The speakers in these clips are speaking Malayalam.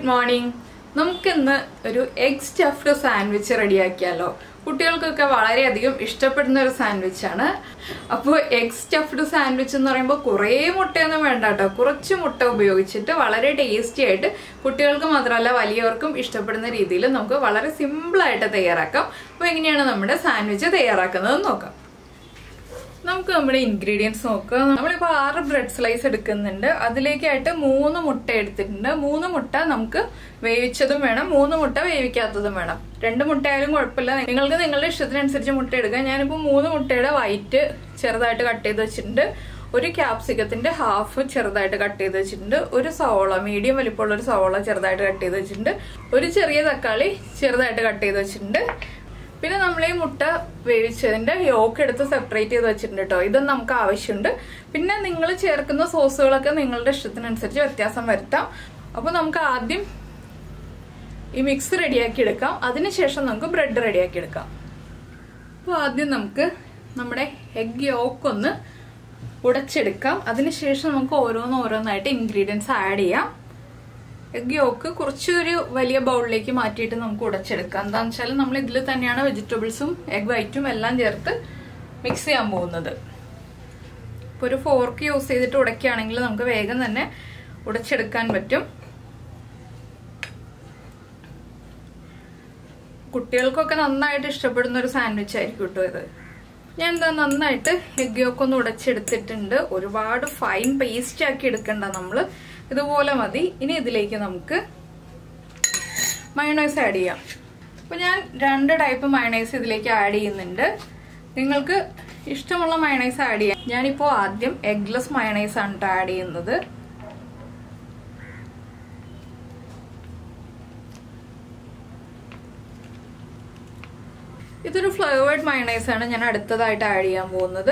മോർണിംഗ് നമുക്കിന്ന് ഒരു എഗ് സ്റ്റഫ്ഡ് സാൻഡ്വിച്ച് റെഡിയാക്കിയാലോ കുട്ടികൾക്കൊക്കെ വളരെയധികം ഇഷ്ടപ്പെടുന്ന ഒരു സാൻഡ്വിച്ചാണ് അപ്പോൾ എഗ് സ്റ്റഫ്ഡ് സാൻഡ്വിച്ച് എന്ന് പറയുമ്പോൾ കുറേ മുട്ടയൊന്നും വേണ്ട കേട്ടോ കുറച്ച് മുട്ട ഉപയോഗിച്ചിട്ട് വളരെ ടേസ്റ്റി ആയിട്ട് കുട്ടികൾക്ക് മാത്രമല്ല വലിയവർക്കും ഇഷ്ടപ്പെടുന്ന രീതിയിൽ നമുക്ക് വളരെ സിമ്പിളായിട്ട് തയ്യാറാക്കാം അപ്പോൾ എങ്ങനെയാണ് നമ്മുടെ സാൻഡ്വിച്ച് തയ്യാറാക്കുന്നത് നോക്കാം നമുക്ക് നമ്മുടെ ഇൻഗ്രീഡിയൻസ് നോക്കാം നമ്മളിപ്പോൾ ആറ് ബ്രെഡ് സ്ലൈസ് എടുക്കുന്നുണ്ട് അതിലേക്കായിട്ട് മൂന്ന് മുട്ട എടുത്തിട്ടുണ്ട് മൂന്ന് മുട്ട നമുക്ക് വേവിച്ചതും വേണം മൂന്ന് മുട്ട വേവിക്കാത്തതും വേണം രണ്ട് മുട്ടയായാലും കുഴപ്പമില്ല നിങ്ങൾക്ക് നിങ്ങളുടെ ഇഷ്ടത്തിനനുസരിച്ച് മുട്ട എടുക്കാം ഞാനിപ്പോൾ മൂന്ന് മുട്ടയുടെ വൈറ്റ് ചെറുതായിട്ട് കട്ട് ചെയ്ത് വെച്ചിട്ടുണ്ട് ഒരു ക്യാപ്സിക്കത്തിന്റെ ഹാഫ് ചെറുതായിട്ട് കട്ട് ചെയ്ത് വെച്ചിട്ടുണ്ട് ഒരു സവോള മീഡിയം വലിപ്പമുള്ള ഒരു സവോള ചെറുതായിട്ട് കട്ട് ചെയ്ത് വെച്ചിട്ടുണ്ട് ഒരു ചെറിയ തക്കാളി ചെറുതായിട്ട് കട്ട് ചെയ്ത് വെച്ചിട്ടുണ്ട് പിന്നെ നമ്മൾ ഈ മുട്ട വേവിച്ചതിന്റെ യോക്ക് എടുത്ത് സെപ്പറേറ്റ് ചെയ്ത് വെച്ചിട്ടുണ്ട് കേട്ടോ ഇതും നമുക്ക് ആവശ്യമുണ്ട് പിന്നെ നിങ്ങൾ ചേർക്കുന്ന സോസുകളൊക്കെ നിങ്ങളുടെ ഇഷ്ടത്തിനനുസരിച്ച് വ്യത്യാസം വരുത്താം അപ്പോൾ നമുക്ക് ആദ്യം ഈ മിക്സ് റെഡിയാക്കി എടുക്കാം അതിനുശേഷം നമുക്ക് ബ്രെഡ് റെഡിയാക്കി എടുക്കാം അപ്പോൾ ആദ്യം നമുക്ക് നമ്മുടെ എഗ് യോക്ക് ഒന്ന് ഉടച്ചെടുക്കാം അതിനുശേഷം നമുക്ക് ഓരോന്ന് ഓരോന്നായിട്ട് ഇൻഗ്രീഡിയൻസ് ആഡ് ചെയ്യാം എഗ് യോക്ക് കുറച്ചൊരു വലിയ ബൗളിലേക്ക് മാറ്റിയിട്ട് നമുക്ക് ഉടച്ചെടുക്കാം എന്താണെന്ന് വെച്ചാൽ നമ്മൾ ഇതിൽ തന്നെയാണ് വെജിറ്റബിൾസും എഗ് വൈറ്റും എല്ലാം ചേർത്ത് മിക്സ് ചെയ്യാൻ പോകുന്നത് ഇപ്പോൾ ഒരു ഫോർക്ക് യൂസ് ചെയ്തിട്ട് ഉടയ്ക്കുകയാണെങ്കിൽ നമുക്ക് വേഗം തന്നെ ഉടച്ചെടുക്കാൻ പറ്റും കുട്ടികൾക്കൊക്കെ നന്നായിട്ട് ഇഷ്ടപ്പെടുന്ന ഒരു സാൻഡ്വിച്ച് ആയിരിക്കും കേട്ടോ ഇത് ഞാൻ എന്താ നന്നായിട്ട് എഗ് യോക്ക് ഒന്ന് ഉടച്ചെടുത്തിട്ടുണ്ട് ഒരുപാട് ഫൈൻ പേസ്റ്റ് ആക്കി എടുക്കണ്ട നമ്മള് ഇതുപോലെ മതി ഇനി ഇതിലേക്ക് നമുക്ക് മയണൈസ് ആഡ് ചെയ്യാം അപ്പൊ ഞാൻ രണ്ട് ടൈപ്പ് മയണൈസ് ഇതിലേക്ക് ആഡ് ചെയ്യുന്നുണ്ട് നിങ്ങൾക്ക് ഇഷ്ടമുള്ള മയണൈസ് ആഡ് ചെയ്യാം ഞാനിപ്പോ ആദ്യം എഗ്ലെസ് മയണൈസ് ആണ് കേട്ടോ ആഡ് ചെയ്യുന്നത് ഇതൊരു ഫ്ലേവേർഡ് മയണൈസ് ആണ് ഞാൻ അടുത്തതായിട്ട് ആഡ് ചെയ്യാൻ പോകുന്നത്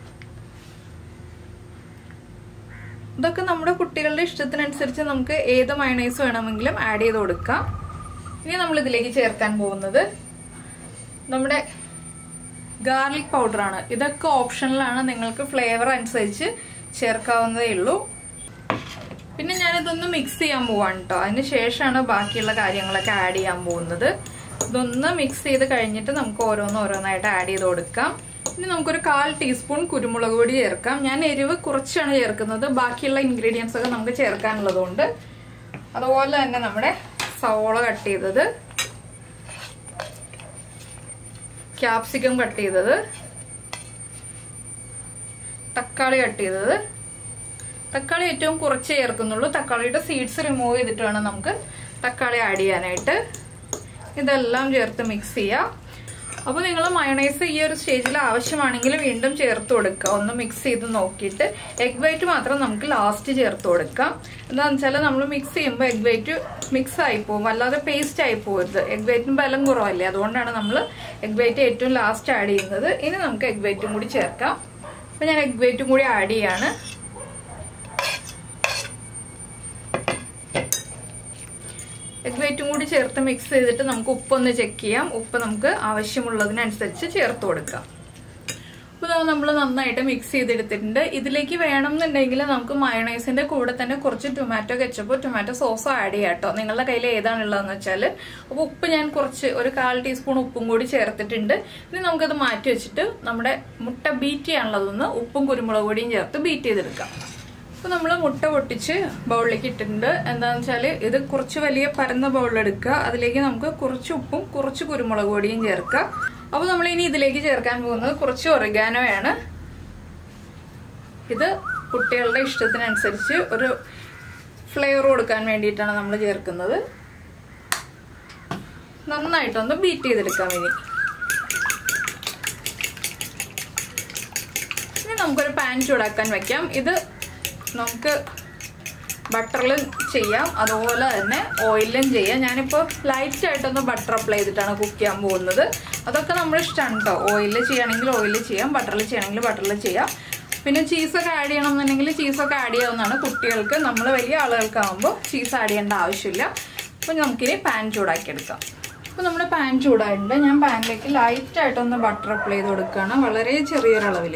ഇതൊക്കെ നമ്മുടെ കുട്ടികളുടെ ഇഷ്ടത്തിനനുസരിച്ച് നമുക്ക് ഏത് മയണൈസ് വേണമെങ്കിലും ആഡ് ചെയ്ത് കൊടുക്കാം ഇനി നമ്മൾ ഇതിലേക്ക് ചേർക്കാൻ പോകുന്നത് നമ്മുടെ ഗാർലിക് പൗഡറാണ് ഇതൊക്കെ ഓപ്ഷനിലാണ് നിങ്ങൾക്ക് ഫ്ലേവർ അനുസരിച്ച് ചേർക്കാവുന്നതേ ഉള്ളൂ പിന്നെ ഞാനിതൊന്ന് മിക്സ് ചെയ്യാൻ പോവാണ് കേട്ടോ അതിന് ശേഷമാണ് ബാക്കിയുള്ള കാര്യങ്ങളൊക്കെ ആഡ് ചെയ്യാൻ പോകുന്നത് ഇതൊന്ന് മിക്സ് ചെയ്ത് കഴിഞ്ഞിട്ട് നമുക്ക് ഓരോന്ന് ഓരോന്നായിട്ട് ആഡ് ചെയ്ത് കൊടുക്കാം ഇനി നമുക്കൊരു കാൽ ടീസ്പൂൺ കുരുമുളക് പൊടി ചേർക്കാം ഞാൻ എരിവ് കുറച്ചാണ് ചേർക്കുന്നത് ബാക്കിയുള്ള ഇൻഗ്രീഡിയൻസ് ഒക്കെ നമുക്ക് ചേർക്കാനുള്ളതുകൊണ്ട് അതുപോലെ തന്നെ നമ്മുടെ സവോള കട്ട് ചെയ്തത് ക്യാപ്സിക്കം കട്ട് ചെയ്തത് തക്കാളി കട്ട് ചെയ്തത് തക്കാളി ഏറ്റവും കുറച്ച് ചേർക്കുന്നുള്ളൂ തക്കാളിയുടെ സീഡ്സ് റിമൂവ് ചെയ്തിട്ട് വേണം നമുക്ക് തക്കാളി ആഡ് ചെയ്യാനായിട്ട് ഇതെല്ലാം ചേർത്ത് മിക്സ് ചെയ്യാം അപ്പോൾ നിങ്ങൾ മയണൈസ് ഈ ഒരു സ്റ്റേജിൽ ആവശ്യമാണെങ്കിൽ വീണ്ടും ചേർത്ത് കൊടുക്കുക ഒന്ന് മിക്സ് ചെയ്ത് നോക്കിയിട്ട് എഗ് വൈറ്റ് മാത്രം നമുക്ക് ലാസ്റ്റ് ചേർത്ത് കൊടുക്കാം എന്താണെന്ന് വെച്ചാൽ നമ്മൾ മിക്സ് ചെയ്യുമ്പോൾ എഗ് വൈറ്റ് മിക്സ് ആയി പോകും അല്ലാതെ പേസ്റ്റ് ആയി പോകരുത് എഗ് വൈറ്റിന് ബലം കുറവല്ലേ അതുകൊണ്ടാണ് നമ്മൾ എഗ് വൈറ്റ് ഏറ്റവും ലാസ്റ്റ് ആഡ് ചെയ്യുന്നത് ഇനി നമുക്ക് എഗ് വൈറ്റും കൂടി ചേർക്കാം അപ്പോൾ ഞാൻ എഗ് വൈറ്റും കൂടി ആഡ് ചെയ്യാണ് എഗ് വൈറ്റും കൂടി ചേർത്ത് മിക്സ് ചെയ്തിട്ട് നമുക്ക് ഉപ്പൊന്ന് ചെക്ക് ചെയ്യാം ഉപ്പ് നമുക്ക് ആവശ്യമുള്ളതിനനുസരിച്ച് ചേർത്ത് കൊടുക്കാം അപ്പോൾ നമ്മൾ നന്നായിട്ട് മിക്സ് ചെയ്തെടുത്തിട്ടുണ്ട് ഇതിലേക്ക് വേണമെന്നുണ്ടെങ്കിൽ നമുക്ക് മയണൈസിന്റെ കൂടെ തന്നെ കുറച്ച് ടൊമാറ്റോ കെച്ചപ്പോ ടൊമാറ്റോ സോസോ ആഡ് ചെയ്യാം കേട്ടോ നിങ്ങളുടെ കയ്യിൽ ഏതാണുള്ളതെന്ന് വെച്ചാൽ അപ്പോൾ ഉപ്പ് ഞാൻ കുറച്ച് ഒരു കാൽ ടീസ്പൂൺ ഉപ്പും കൂടി ചേർത്തിട്ടുണ്ട് ഇനി നമുക്കത് മാറ്റി വെച്ചിട്ട് നമ്മുടെ മുട്ട ബീറ്റ് ചെയ്യാനുള്ളതൊന്ന് ഉപ്പും കുരുമുളക് പൊടിയും ചേർത്ത് ബീറ്റ് ചെയ്തെടുക്കാം അപ്പോൾ നമ്മൾ മുട്ട പൊട്ടിച്ച് ബൗളിലേക്ക് ഇട്ടിട്ടുണ്ട് എന്താണെന്ന് വെച്ചാൽ ഇത് കുറച്ച് വലിയ പരന്ന ബൗളിലെടുക്കുക അതിലേക്ക് നമുക്ക് കുറച്ച് ഉപ്പും കുറച്ച് കുരുമുളക് പൊടിയും ചേർക്കുക അപ്പോൾ നമ്മൾ ഇനി ഇതിലേക്ക് ചേർക്കാൻ പോകുന്നത് കുറച്ച് ഒറിഗാനോയാണ് ഇത് കുട്ടികളുടെ ഇഷ്ടത്തിനനുസരിച്ച് ഒരു ഫ്ലേവർ കൊടുക്കാൻ വേണ്ടിയിട്ടാണ് നമ്മൾ ചേർക്കുന്നത് നന്നായിട്ടൊന്ന് ബീറ്റ് ചെയ്തെടുക്കാം ഇനി ഇനി നമുക്കൊരു പാൻ ചൂടാക്കാൻ വെക്കാം ഇത് നമുക്ക് ബട്ടറിൽ ചെയ്യാം അതുപോലെ തന്നെ ഓയിലും ചെയ്യാം ഞാനിപ്പോൾ ലൈറ്റ് ആയിട്ടൊന്ന് ബട്ടർ അപ്ലൈ ചെയ്തിട്ടാണ് കുക്ക് ചെയ്യാൻ പോകുന്നത് അതൊക്കെ നമ്മുടെ ഇഷ്ടമാണ് കേട്ടോ ഓയിലിൽ ചെയ്യണമെങ്കിൽ ഓയിലിൽ ചെയ്യാം ബട്ടറിൽ ചെയ്യണമെങ്കിൽ ബട്ടറിൽ ചെയ്യാം പിന്നെ ചീസൊക്കെ ആഡ് ചെയ്യണമെന്നുണ്ടെങ്കിൽ ചീസൊക്കെ ആഡ് ചെയ്യാവുന്നതാണ് കുട്ടികൾക്ക് നമ്മൾ വലിയ ആളുകൾക്കാകുമ്പോൾ ചീസ് ആഡ് ചെയ്യേണ്ട ആവശ്യമില്ല അപ്പോൾ നമുക്കിനി പാൻ ചൂടാക്കി എടുക്കാം അപ്പോൾ നമ്മുടെ പാൻ ചൂടായിട്ടുണ്ട് ഞാൻ പാനിലേക്ക് ലൈറ്റായിട്ടൊന്ന് ബട്ടർ അപ്ലൈ ചെയ്ത് കൊടുക്കുകയാണ് വളരെ ചെറിയൊരളവിൽ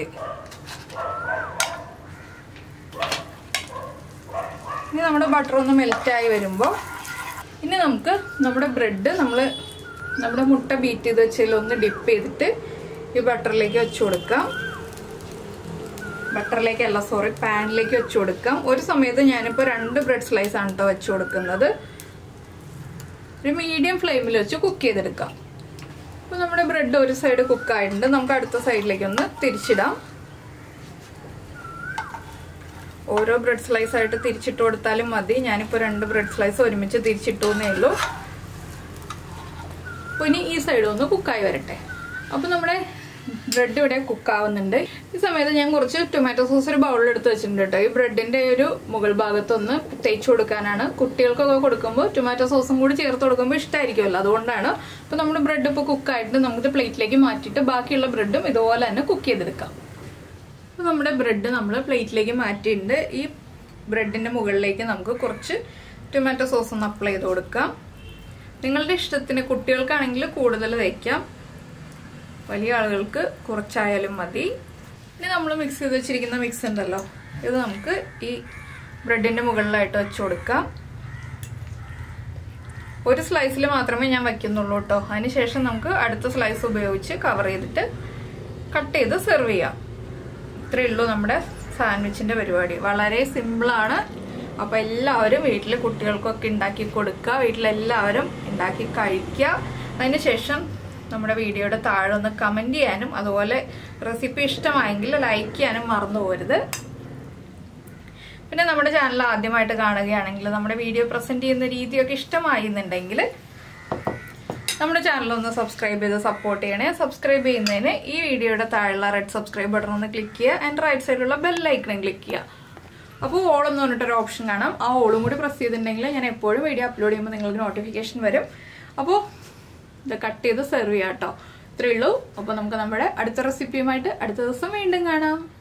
ഇനി നമ്മുടെ ബട്ടർ ഒന്ന് മെൽറ്റായി വരുമ്പോൾ ഇനി നമുക്ക് നമ്മുടെ ബ്രെഡ് നമ്മൾ നമ്മുടെ മുട്ട ബീറ്റ് ചെയ്ത് വെച്ചതിൽ ഒന്ന് ഡിപ്പ് ചെയ്തിട്ട് ഈ ബട്ടറിലേക്ക് വെച്ച് കൊടുക്കാം ബട്ടറിലേക്കല്ല സോറി പാനിലേക്ക് വെച്ച് കൊടുക്കാം ഒരു സമയത്ത് ഞാനിപ്പോൾ രണ്ട് ബ്രെഡ് സ്ലൈസ് ആണ് കേട്ടോ വെച്ച് കൊടുക്കുന്നത് ഒരു മീഡിയം ഫ്ലെയിമിൽ വെച്ച് കുക്ക് ചെയ്തെടുക്കാം അപ്പോൾ നമ്മുടെ ബ്രെഡ് ഒരു സൈഡ് കുക്ക് ആയിട്ടുണ്ട് നമുക്ക് അടുത്ത സൈഡിലേക്ക് ഒന്ന് തിരിച്ചിടാം ഓരോ ബ്രെഡ് സ്ലൈസ് ആയിട്ട് തിരിച്ചിട്ട് കൊടുത്താലും മതി ഞാനിപ്പോൾ രണ്ട് ബ്രെഡ് സ്ലൈസ് ഒരുമിച്ച് തിരിച്ചിട്ടു എന്നേ ഉള്ളൂ അപ്പോൾ ഇനി ഈ സൈഡ് ഒന്ന് കുക്കായി വരട്ടെ അപ്പോൾ നമ്മുടെ ബ്രെഡ് ഇവിടെ കുക്കാവുന്നുണ്ട് ഈ സമയത്ത് ഞാൻ കുറച്ച് ടൊമാറ്റോ സോസ് ഒരു ബൗളിൽ എടുത്ത് വെച്ചിട്ടുണ്ട് കേട്ടോ ഈ ബ്രെഡിന്റെ ഒരു മുകൾ ഭാഗത്തൊന്ന് തേച്ച് കൊടുക്കാനാണ് കുട്ടികൾക്കൊക്കെ കൊടുക്കുമ്പോൾ ടൊമാറ്റോ സോസും കൂടി ചേർത്ത് കൊടുക്കുമ്പോൾ ഇഷ്ടമായിരിക്കുമല്ലോ അതുകൊണ്ടാണ് അപ്പോൾ നമ്മുടെ ബ്രെഡ് ഇപ്പോൾ കുക്കായിട്ട് നമുക്ക് പ്ലേറ്റിലേക്ക് മാറ്റിയിട്ട് ബാക്കിയുള്ള ബ്രെഡും ഇതുപോലെ തന്നെ കുക്ക് ചെയ്തെടുക്കാം അപ്പോൾ നമ്മുടെ ബ്രെഡ് നമ്മൾ പ്ലേറ്റിലേക്ക് മാറ്റിയിട്ടുണ്ട് ഈ ബ്രെഡിന്റെ മുകളിലേക്ക് നമുക്ക് കുറച്ച് ടൊമാറ്റോ സോസ് ഒന്ന് അപ്ലൈ ചെയ്ത് കൊടുക്കാം നിങ്ങളുടെ ഇഷ്ടത്തിന് കുട്ടികൾക്കാണെങ്കിൽ കൂടുതൽ തേക്കാം വലിയ ആളുകൾക്ക് കുറച്ചായാലും മതി ഇനി നമ്മൾ മിക്സ് ചെയ്ത് വെച്ചിരിക്കുന്ന മിക്സ് ഉണ്ടല്ലോ ഇത് നമുക്ക് ഈ ബ്രെഡിന്റെ മുകളിലായിട്ട് വെച്ച് കൊടുക്കാം ഒരു സ്ലൈസിൽ മാത്രമേ ഞാൻ വയ്ക്കുന്നുള്ളൂ കേട്ടോ അതിനുശേഷം നമുക്ക് അടുത്ത സ്ലൈസ് ഉപയോഗിച്ച് കവർ ചെയ്തിട്ട് കട്ട് ചെയ്ത് സെർവ് ചെയ്യാം ഇത്രയേ ഉള്ളൂ നമ്മുടെ സാൻഡ്വിച്ചിന്റെ പരിപാടി വളരെ സിമ്പിളാണ് അപ്പൊ എല്ലാവരും വീട്ടിൽ കുട്ടികൾക്കൊക്കെ ഉണ്ടാക്കി കൊടുക്കുക വീട്ടിലെല്ലാവരും ഉണ്ടാക്കി കഴിക്കുക അതിനുശേഷം നമ്മുടെ വീഡിയോയുടെ താഴെ ഒന്ന് കമന്റ് ചെയ്യാനും അതുപോലെ റെസിപ്പി ഇഷ്ടമായെങ്കിൽ ലൈക്ക് ചെയ്യാനും മറന്നു പോരുത് പിന്നെ നമ്മുടെ ചാനൽ ആദ്യമായിട്ട് കാണുകയാണെങ്കിൽ നമ്മുടെ വീഡിയോ പ്രസന്റ് ചെയ്യുന്ന രീതിയൊക്കെ ഇഷ്ടമായിരുന്നുണ്ടെങ്കിൽ നമ്മുടെ ചാനൽ ഒന്ന് സബ്സ്ക്രൈബ് ചെയ്ത് സപ്പോർട്ട് ചെയ്യണേ സബ്സ്ക്രൈബ് ചെയ്യുന്നതിന് ഈ വീഡിയോയുടെ താഴെയുള്ള റെഡ് സബ്സ്ക്രൈബ് ബട്ടൺ ഒന്ന് ക്ലിക്ക് ചെയ്യുക ആൻഡ് റൈറ്റ് സൈഡിലുള്ള ബെൽ ഐക്കണും ക്ലിക്ക് ചെയ്യുക അപ്പോൾ ഓൾ എന്ന് പറഞ്ഞിട്ടൊരു ഓപ്ഷൻ കാണാം ആ ഓളും കൂടി പ്രസ് ചെയ്തിട്ടുണ്ടെങ്കിൽ ഞാൻ എപ്പോഴും വീഡിയോ അപ്ലോഡ് ചെയ്യുമ്പോൾ നിങ്ങൾക്ക് നോട്ടിഫിക്കേഷൻ വരും അപ്പോൾ ഇത് കട്ട് ചെയ്ത് സെർവ് ചെയ്യാം കേട്ടോ ഇത്രയേ ഉള്ളൂ അപ്പോൾ നമുക്ക് നമ്മുടെ അടുത്ത റെസിപ്പിയുമായിട്ട് അടുത്ത ദിവസം വീണ്ടും കാണാം